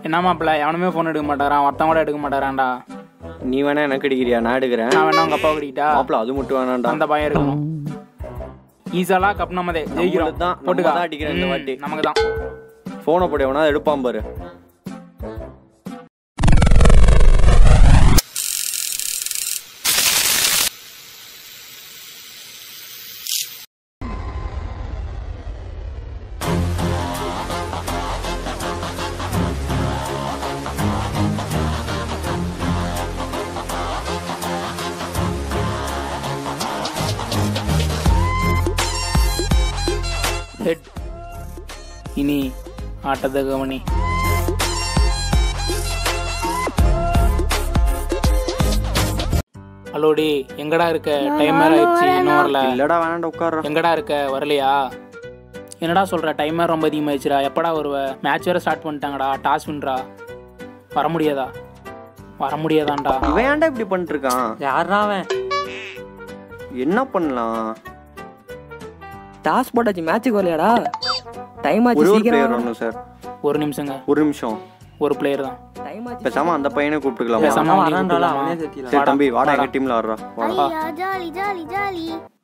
என்ன மாப்பிள்ள எவனுமே ஃபோன் எடுக்க மாட்டாரான் ஒருத்தன் கூட எடுக்க மாட்டாரான்டா நீ வேணா எனக்கு அடிக்கிறியா நான் எடுக்கிறேன் நான் வேணா உங்க அப்பா கிட்டா மாப்பிள அது மட்டும் வேணாம்டா அந்த பயம் இருக்கணும் ஈஸாலா கப் நம்மதே ஜெயிக்கிறோம் நம்மளுக்கு தான், நம்ம போட்டுக்கா தான் அடிக்கிறோம் இந்த ம், வாட்டி. நமக்கு தான் ஃபோனை போட எவனா எடுப்பான் பாரு ஹெட் இனி ஆட்டத்தை கவனி ஹலோ டி எங்கடா இருக்க டைம் வேற ஆயிடுச்சு இன்னும் வரல இல்லடா வேணாண்டா உட்கார்றா எங்கடா இருக்க வரலையா என்னடா சொல்ற டைம் வேற ரொம்ப அதிகமாயிடுச்சுடா எப்படா வருவ மேட்ச் வேற ஸ்டார்ட் பண்ணிட்டாங்கடா டாஸ் வின்ரா வர முடியாதா வர முடியாதான்டா இவன் ஏன்டா இப்படி பண்ணிட்டு இருக்கான் யாரா அவன் என்ன பண்ணலாம் டாஸ் போட்டாச்சு மேட்சுக்கு வரலையாடா டைம் ஆச்சு ஒரே ஒரு சீக்கிரம் பிளேயர் வாடா. வரணும் சார் ஒரு நிமிஷங்க ஒரு நிமிஷம் ஒரு பிளேயர் தான் டைம் ஆச்சு பேசாம அந்த பையனை கூப்பிட்டுக்கலாமா பேசாம அவனையும் வரான்டாடா, கூப்பிடலாமா? அவனே சேர்த்திடலாம். சரி தம்பி வாடா எங்க டீம்ல ஆடுறா வாடா ஐயா ஜாலி ஜாலி ஜாலி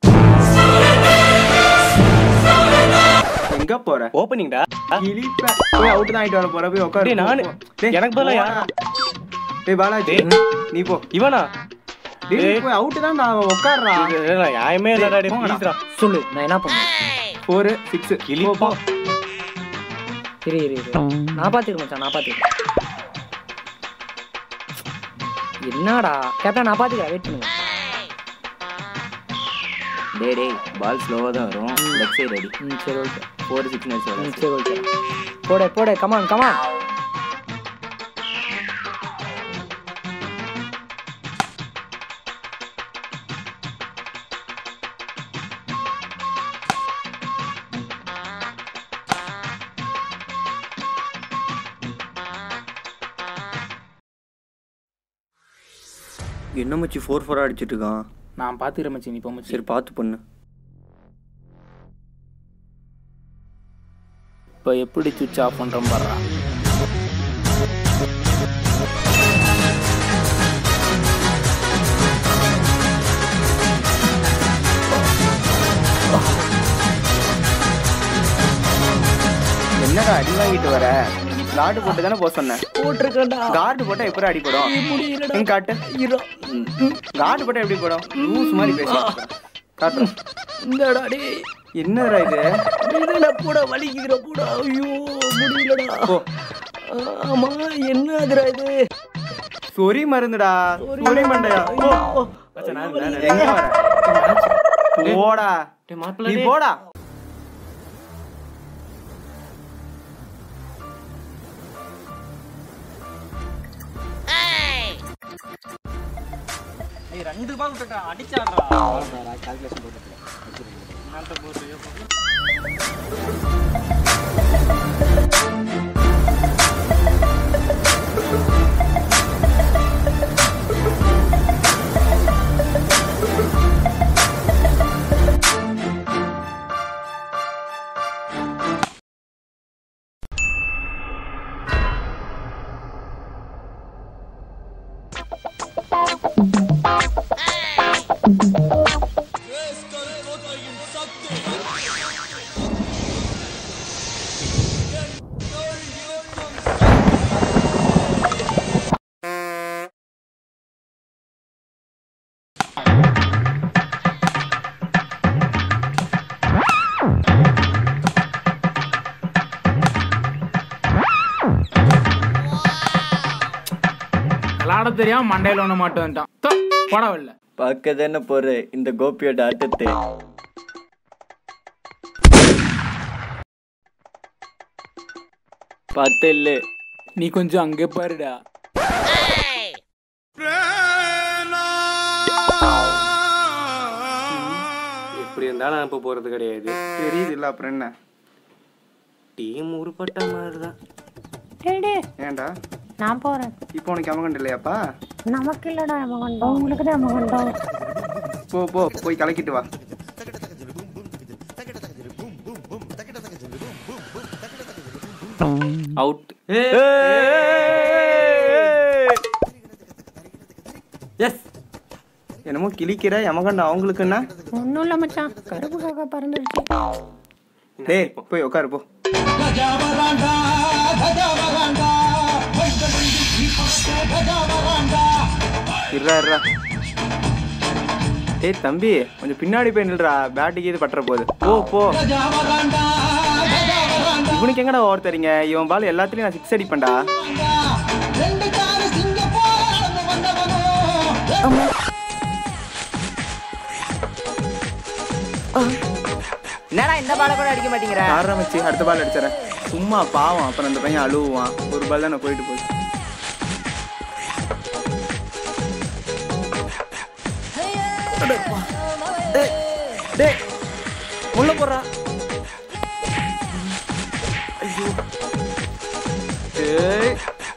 எங்க போற ஓப்பனிங்டா கிழிப்ப போய் அவுட் தான் ஆயிட்டு வர போற போய் உட்காரு டேய், நானு. போ, போ. டேய், எனக்கு பதிலா யார்? போடா. டேய் பாலாஜி நீ போ இவனா டேய் நீ போய் அவுட் தான் நான் உட்கார்றா இது இல்ல, நியாயமே இல்லடா டேய், போங்கடா. please டா. சொல்லு நான் என்ன பண்ணேன் ஃபோர் சிக்ஸ் கிழிப்பா. இரு இரு இரு நான் பாத்துக்கிறேன் மச்சான் நான் பாத்துக்கிறேன் என்னடா கேப்டன் நான் பாத்துக்கிறேன் வெயிட் பண்ணுங்க டேய் டேய் பால் ஸ்லோவாக தான் வரும் லெஃப்ட் சைடு அடி ம் சரி ஓகே ஃபோர் சிக்ஸ் மேட்ச் ம் சரி ஓகே போடு போடு கமான் கமான் என்ன மச்சி ஃபோர் ஃபோர் அடிச்சிட்டு இருக்கான் நான் பாத்துக்கிறேன் மச்சி நீ போ மச்சி சரி பார்த்து பண்ணு இப்போ எப்படி சுவிட்ச் ஆஃப் பண்றோம் பாடுறா என்னடா அடி வாங்கிட்டு வர கார்டு போட்டு தானே போக சொன்னேன் போட்டிருக்கேன்டா கார்டு போட்டா எப்படி அடிப்படும் முடியலடா எங்க காட்டு கார்டு போட்டா எப்படி போடும் லூஸ் மாதிரி பேச காட்டுறோம் இந்தடா டேய் என்னடா இது முடியலடா போடா வலிக்குதுடா போடா ஐயோ முடியலடா போ ஆமா என்ன அதுடா இது சொறி மருந்துடா சொறி மண்டையா போ. எங்க வர போடா டேய், மாப்பிள்ளை நீ டேய். போடா ரெண்டு பால் விட்டுட்டா அடிச்சாடுறா விளாட தெரியாம மண்டையில ஒண்ணு மாட்டு வந்துட்டான் தோ, போடா வெளில பார்க்க தானே போற இந்த கோபியோட ஆட்டத்தை பார்த்த இல்ல நீ கொஞ்சம் அங்கே பாருடா எப்படி இருந்தாலும் அனுப்ப போறது கிடையாது தெரியுது இல்ல அப்புறம் என்ன டீம் உருப்பட்ட மாதிரி தான் ஏன்டா நான் போறேன் இப்போ உனக்கு அமகண்ட் இல்லையாப்பா நமக்கு இல்லடா நமகண்டம் உங்களுக்கு தான் நமகண்டம் போ போ போய் கலக்கிட்டு வா அவுட் எஸ் என்னமோ கிழிக்கிற யமகண்ட அவங்களுக்கு என்ன ஒன்றும் இல்லை மச்சான் கருப்பு காக்கா பறந்துருச்சு டேய் போய் உட்காரு போ இருடா இருடா ஏய் தம்பி கொஞ்சம் பின்னாடி போய் நில்றா பேட்டுக்கு இது பட்டுற போகுது போ போ இவனுக்கு எங்கடா ஓவர் தரீங்க இவன் பால் எல்லாத்துலயும் நான் சிக்ஸ் அடிப்பேன்டா என்னடா இந்த பால கூட அடிக்க மாட்டேங்கிற ஆரம்பிச்சு அடுத்த பால் அடிச்சிடறேன் சும்மா பாவம் அப்புறம் அந்த பையன் அழுவான் ஒரு பால் தானே போயிட்டு போகுது அடப்பா. டேய், டேய், உள்ள போடுறா ஐயோ டேய்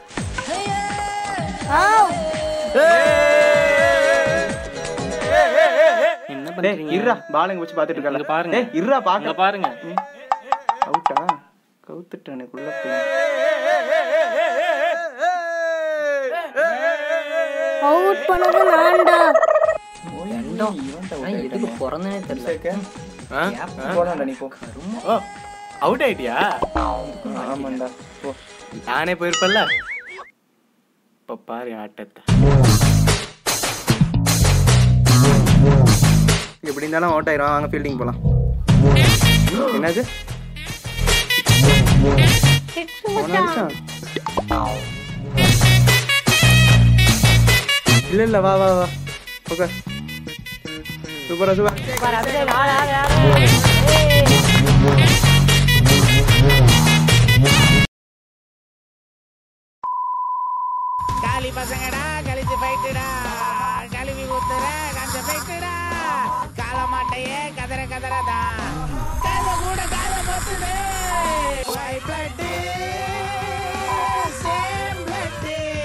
என்ன டேய் பண்றீங்க இருடா பாலுங்க வச்சு பார்த்துட்டு இங்க இருக்கல பாருங்க. டேய் இருடா இங்க பாக்க பாருங்க அவுட்டா கவுத்துட்டானுக்குள்ள போய் அவுட் பண்ணது நான்டா ஆனா எதுக்கு பிறந்தனே தெரியல போடாண்டா நீ போ ஓ அவுட் ஆயிட்டியா ஆமாண்டா போ நானே போயிருப்பல்ல இப்ப பாரு ஆட்டத்தை எப்படி இருந்தாலும் அவுட் ஆயிரும் வாங்க ஃபீல்டிங் போலாம் என்னது சிக்ஸ் போன அடிச்சான் இல்ல இல்ல வா வா வா ஓகே சூப்பரா சூப்பர் காலி பசங்கடா கழிச்சு போயிட்டுடா கழுவி ஊத்துற கஞ்ச போயிட்டுடா காலமாட்டையே கதற கதறதா கத கூட கால போத்துது ஒயிட் பிளட் சேம் பிளட்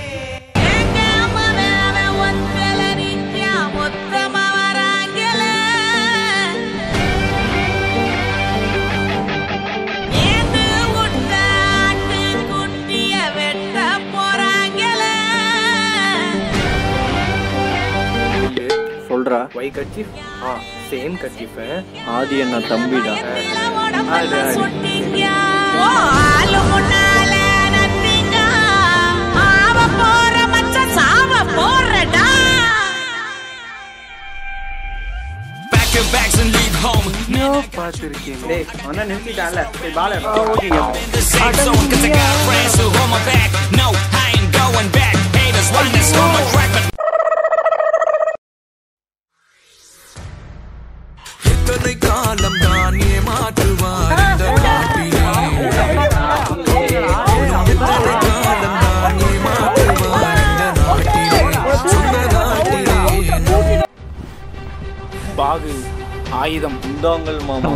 சொல்றா ஒய் கட்சி ஆ சேம் கட்சிஃப் ஆதி என்ன தம்பிடா ஆடு ஆடு பார்த்துருக்கேன் டேய் அவன் நிறுத்திட்டான்ல போய் பால் பாகு ஆயுதம் இந்தாங்கள் மாமா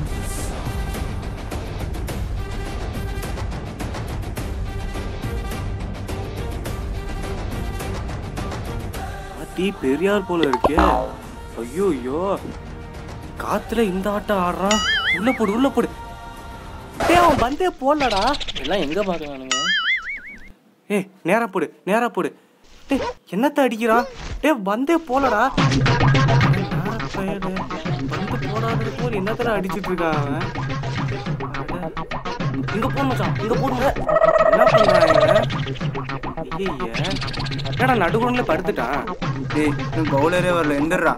பாத்தி பெரியார் போல இருக்கே ஐயோ ஐயோ காத்துல இந்த ஆட்டம் ஆடுறான் உள்ள போடு உள்ள போடு டேய் அவன் பந்தே போடலடா எல்லாம் எங்க பாக்குறானுங்க ஏய் நேரா போடு நேரா போடு டேய் என்னத்த அடிக்கிறான் டேய் பந்தே போலடா யார பயலே? பந்து போடாதது போல் என்னத்தடா அடிச்சிட்டு இருக்கான் அவன் அட. இங்க போடு மச்சான் இங்க போடுங்க என்ன பண்றாங்க ஐயே என்னடா நடுகுறல படுத்துட்டான் டேய் இன்னும் பவுலரே வரல எந்திரா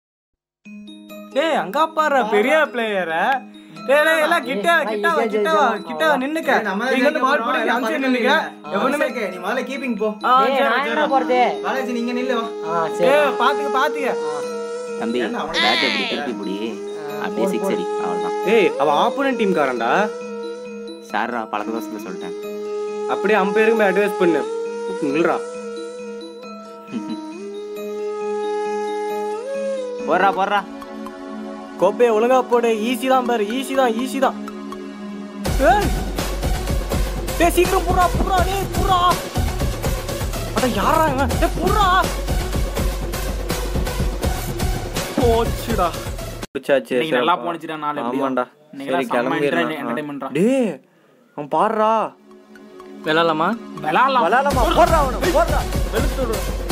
டேய் அங்க பாரு பெரிய பிளேயர டேய் டேய் எல்லாம் கிட்ட கிட்ட வா, கிட்ட வா, கிட்ட வா, நின்னுக்க நீங்க வந்து பால் போட்டு அங்க நின்னுக்க எவனுமே நீ முதல்ல கீப்பிங் போ ஆ, ஏய், சரி, நான் சரி. என்ன போறது பாலாஜி நீங்க நில்லு வா ஆ சரி டேய் பாத்துக்க பாத்துக்க தம்பி பேட் எப்படி திருப்பி முடி அப்படியே சிக்ஸ் அடி அவ்வளோதான் டேய் அவ ஆப்போனன்ட் டீம் காரன்டா சார்ரா பழக்க தோசத்தை சொல்லிட்டேன் அப்படியே அம்பையருக்கு அட்வைஸ் பண்ணு நில்றா போடுறா போடுறா கோப்பையை ஒழுங்கா போடு ஈஸி தான் பாரு ஈஸி தான் ஈஸி தான் ஏய் டேய் சீக்கிரம் புறா புறா டேய் புறா அட யாரா இவன் டேய் புறா போச்சுடா பிடிச்சாச்சு இன்னைக்கு நல்லா போனுச்சுடா நாலு எப்படியோ. ஆமாண்டா இன்னைக்கு சரி செம்ம கிளம்பிடுறேன் entertainment- entertainment-டா. டேய் அவன் பாடுறா விளாட்லாமா விளாட்லாம் விளாடலாமா போடுறா அவனை போடுறா வெளுத்து விடுறா